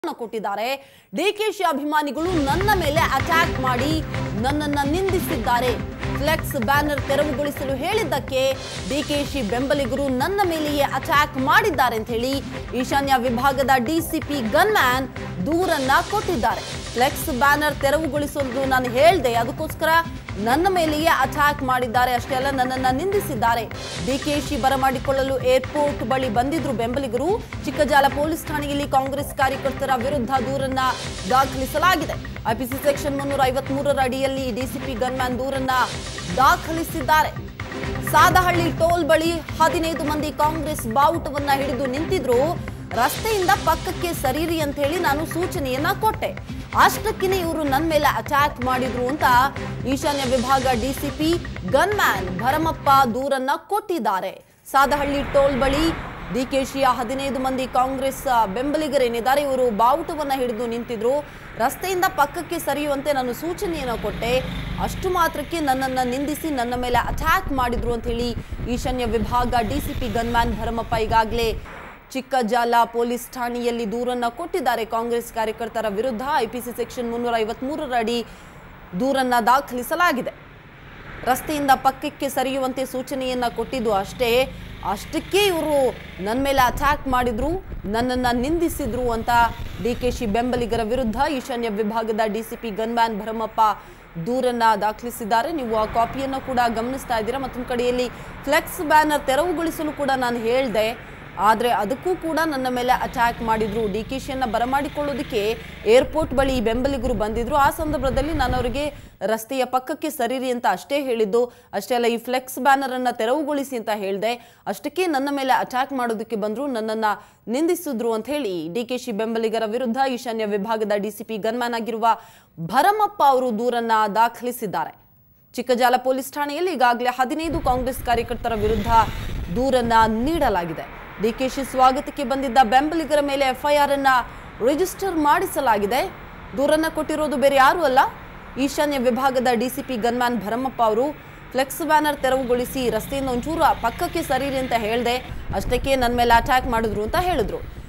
ಕೊಟ್ಟಿದ್ದಾರೆ ಡಿಕೆಶಿ ಅಭಿಮಾನಿಗಳು ನನ್ನ ಮೇಲೆ ಅಟ್ಯಾಕ್ ಮಾಡಿ ನನ್ನನ್ನ ನಿಂದಿಸಿದ್ದಾರೆ ಫ್ಲೆಕ್ಸ್ ಬ್ಯಾನರ್ ತೆರವುಗೊಳಿಸಲು ಹೇಳಿದ್ದಕ್ಕೆ ಡಿಕೆಶಿ ಬೆಂಬಲಿಗರು ನನ್ನ ಮೇಲೆಯೇ ಅಟ್ಯಾಕ್ ಮಾಡಿದ್ದಾರೆ ಅಂತ ಹೇಳಿ ಈಶಾನ್ಯ ವಿಭಾಗದ ಡಿಸಿಪಿ ಗನ್ಮ್ಯಾನ್ ದೂರನ್ನ ಕೊಟ್ಟಿದ್ದಾರೆ ಫ್ಲೆಕ್ಸ್ ಬ್ಯಾನರ್ ತೆರವುಗೊಳಿಸಲು ನಾನು ಹೇಳ್ದೆ ಅದಕ್ಕೋಸ್ಕರ ನನ್ನ ಮೇಲೆಯೇ ಅಟ್ಯಾಕ್ ಮಾಡಿದ್ದಾರೆ ಅಷ್ಟೇ ಅಲ್ಲ ನನ್ನನ್ನ ನಿಂದಿಸಿದ್ದಾರೆ ಡಿಕೆಶಿ ಬರಮಾಡಿಕೊಳ್ಳಲು ಏರ್ಪೋರ್ಟ್ ಬಳಿ ಬಂದಿದ್ರು ಬೆಂಬಲಿಗರು ಚಿಕ್ಕಜಾಲ ಪೊಲೀಸ್ ಠಾಣೆಯಲ್ಲಿ ಕಾಂಗ್ರೆಸ್ ಕಾರ್ಯಕರ್ತರ ವಿರುದ್ಧ ದೂರನ್ನ ದಾಖಲಿಸಲಾಗಿದೆ ಐಪಿಸಿ ಸೆಕ್ಷನ್ ಮುನ್ನೂರ ಐವತ್ತ್ ಮೂರರ ಅಡಿಯಲ್ಲಿ ಡಿಸಿಪಿ ಗನ್ಮ್ಯಾನ್ ದೂರನ್ನ ದಾಖಲಿಸಿದ್ದಾರೆ ಸಾದಹಳ್ಳಿ ಟೋಲ್ ಬಳಿ ಹದಿನೈದು ಮಂದಿ ಕಾಂಗ್ರೆಸ್ ಬಾವುಟವನ್ನ ಹಿಡಿದು ನಿಂತಿದ್ರು ರಸ್ತೆಯಿಂದ ಪಕ್ಕಕ್ಕೆ ಸರೀರಿ ಅಂತ ಹೇಳಿ ನಾನು ಸೂಚನೆಯನ್ನ ಕೊಟ್ಟೆ ಅಷ್ಟಕ್ಕಿನೇ ಇವರು ನನ್ನ ಮೇಲೆ ಅಟ್ಯಾಕ್ ಮಾಡಿದ್ರು ಅಂತ ಈಶಾನ್ಯ ವಿಭಾಗ ಡಿಸಿಪಿ ಗನ್ಮ್ಯಾನ್ ಭರಮಪ್ಪ ದೂರನ್ನ ಕೊಟ್ಟಿದ್ದಾರೆ ಸಾದಹಳ್ಳಿ ಟೋಲ್ ಬಳಿ ಡಿಕೆಶಿಯ ಹದಿನೈದು ಮಂದಿ ಕಾಂಗ್ರೆಸ್ ಬೆಂಬಲಿಗರೇನಿದ್ದಾರೆ ಇವರು ಬಾವುಟವನ್ನ ಹಿಡಿದು ನಿಂತಿದ್ರು ರಸ್ತೆಯಿಂದ ಪಕ್ಕಕ್ಕೆ ಸರಿಯುವಂತೆ ನಾನು ಸೂಚನೆಯನ್ನು ಕೊಟ್ಟೆ ಅಷ್ಟು ಮಾತ್ರಕ್ಕೆ ನನ್ನನ್ನು ನಿಂದಿಸಿ ನನ್ನ ಮೇಲೆ ಅಟ್ಯಾಕ್ ಮಾಡಿದ್ರು ಅಂತ ಹೇಳಿ ಈಶಾನ್ಯ ವಿಭಾಗ ಡಿಸಿಪಿ ಗನ್ಮ್ಯಾನ್ ಭರಮಪ್ಪ ಈಗಾಗಲೇ ಚಿಕ್ಕಜಾಲ ಪೊಲೀಸ್ ಠಾಣೆಯಲ್ಲಿ ದೂರನ್ನ ಕೊಟ್ಟಿದ್ದಾರೆ ಕಾಂಗ್ರೆಸ್ ಕಾರ್ಯಕರ್ತರ ವಿರುದ್ಧ ಐಪಿಸಿ ಸೆಕ್ಷನ್ ಮುನ್ನೂರ ಐವತ್ಮೂರರ ಅಡಿ ದೂರನ್ನ ದಾಖಲಿಸಲಾಗಿದೆ ರಸ್ತೆಯಿಂದ ಪಕ್ಕಕ್ಕೆ ಸರಿಯುವಂತೆ ಸೂಚನೆಯನ್ನ ಕೊಟ್ಟಿದ್ದು ಅಷ್ಟೇ ಅಷ್ಟಕ್ಕೆ ಇವರು ನನ್ನ ಮೇಲೆ ಅಟ್ಯಾಕ್ ಮಾಡಿದ್ರು ನನ್ನನ್ನು ನಿಂದಿಸಿದ್ರು ಅಂತ ಡಿ ಕೆ ಶಿ ಬೆಂಬಲಿಗರ ವಿರುದ್ಧ ಈಶಾನ್ಯ ವಿಭಾಗದ ಡಿಸಿಪಿ ಗನ್ಮ್ಯಾನ್ ಭರಮಪ್ಪ ದೂರನ್ನ ದಾಖಲಿಸಿದ್ದಾರೆ ನೀವು ಆ ಕಾಪಿಯನ್ನು ಕೂಡ ಗಮನಿಸ್ತಾ ಇದ್ದೀರಾ ಮತ್ತೊಂದು ಕಡೆಯಲ್ಲಿ ಫ್ಲೆಕ್ಸ್ ಬ್ಯಾನರ್ ತೆರವುಗೊಳಿಸಲು ಕೂಡ ನಾನು ಹೇಳಿದೆ ಆದರೆ ಅದಕ್ಕೂ ಕೂಡ ನನ್ನ ಮೇಲೆ ಅಟ್ಯಾಕ್ ಮಾಡಿದ್ರು ಡಿ ಕೆ ಶಿಯನ್ನ ಬರಮಾಡಿಕೊಳ್ಳೋದಕ್ಕೆ ಏರ್ಪೋರ್ಟ್ ಬಳಿ ಈ ಬೆಂಬಲಿಗರು ಬಂದಿದ್ರು ಆ ಸಂದರ್ಭದಲ್ಲಿ ನಾನು ಅವರಿಗೆ ರಸ್ತೆಯ ಪಕ್ಕಕ್ಕೆ ಸರಿರಿ ಅಂತ ಅಷ್ಟೇ ಹೇಳಿದ್ದು ಅಷ್ಟೇ ಅಲ್ಲ ಈ ಫ್ಲೆಕ್ಸ್ ಬ್ಯಾನರ್ ಅನ್ನ ತೆರವುಗೊಳಿಸಿ ಅಂತ ಹೇಳಿದೆ ಅಷ್ಟಕ್ಕೆ ನನ್ನ ಮೇಲೆ ಅಟ್ಯಾಕ್ ಮಾಡೋದಕ್ಕೆ ಬಂದ್ರು ನನ್ನನ್ನ ನಿಂದಿಸಿದ್ರು ಅಂತ ಹೇಳಿ ಡಿ ಕೆ ಶಿ ಬೆಂಬಲಿಗರ ವಿರುದ್ಧ ಈಶಾನ್ಯ ವಿಭಾಗದ ಡಿಸಿಪಿ ಗನ್ಮ್ಯಾನ್ ಆಗಿರುವ ಭರಮಪ್ಪ ಅವರು ದೂರನ್ನ ದಾಖಲಿಸಿದ್ದಾರೆ ಚಿಕ್ಕಜಾಲ ಪೊಲೀಸ್ ಠಾಣೆಯಲ್ಲಿ ಈಗಾಗಲೇ ಹದಿನೈದು ಕಾಂಗ್ರೆಸ್ ಕಾರ್ಯಕರ್ತರ ವಿರುದ್ಧ ದೂರನ್ನ ನೀಡಲಾಗಿದೆ ಡಿಕೆಶಿ ಸ್ವಾಗತಕ್ಕೆ ಬಂದಿದ್ದ ಬೆಂಬಲಿಗರ ಮೇಲೆ ಎಫ್ಐಆರ್ ಅನ್ನ ರಿಜಿಸ್ಟರ್ ಮಾಡಿಸಲಾಗಿದೆ ದೂರನ್ನ ಕೊಟ್ಟಿರೋದು ಬೇರೆ ಯಾರೂ ಅಲ್ಲ ಈಶಾನ್ಯ ವಿಭಾಗದ ಡಿಸಿಪಿ ಗನ್ಮ್ಯಾನ್ ಭರಮಪ್ಪ ಅವರು ಫ್ಲೆಕ್ಸ್ ಬ್ಯಾನರ್ ತೆರವುಗೊಳಿಸಿ ರಸ್ತೆಯಿಂದ ಒಂಚೂರು ಪಕ್ಕಕ್ಕೆ ಸರೀರಿ ಅಂತ ಹೇಳಿದೆ ಅಷ್ಟಕ್ಕೆ ನನ್ನ ಮೇಲೆ ಅಟ್ಯಾಕ್ ಮಾಡಿದ್ರು ಅಂತ ಹೇಳಿದ್ರು